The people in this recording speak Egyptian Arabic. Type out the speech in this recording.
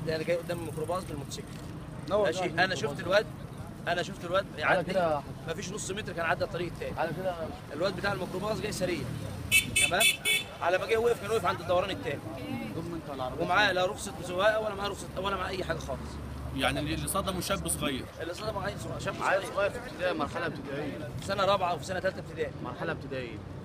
عدى انا جاي قدام الميكروباص بالموتوسيكل نور ماشي نور انا شفت الواد انا شفت الواد على يعدي كده ما فيش نص متر كان عدى الطريق التاني على كده الواد بتاع الميكروباص جاي سريع تمام على ما جه وقف كان واقف عند الدوران التاني ضم انت العربيه ومعاه لا رخصه سواقه ولا معاه رخصه ولا معاه اي حاجه خالص يعني اللي صدمه شاب صغير اللي صدم عيل صغير- شاب عيل صغير صغير في ابتدائي مرحله ابتدائيه في سنه رابعه وفي سنه ثالثه ابتدائي مرحله ابتدائيه